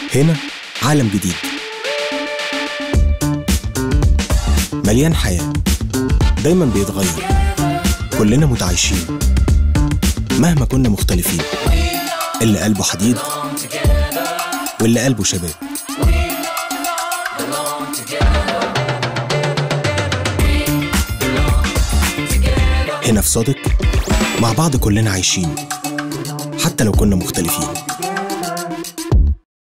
هنا عالم جديد مليان حياة دايما بيتغير كلنا متعايشين مهما كنا مختلفين اللي قلبه حديد واللي قلبه شباب هنا في صادق مع بعض كلنا عايشين حتى لو كنا مختلفين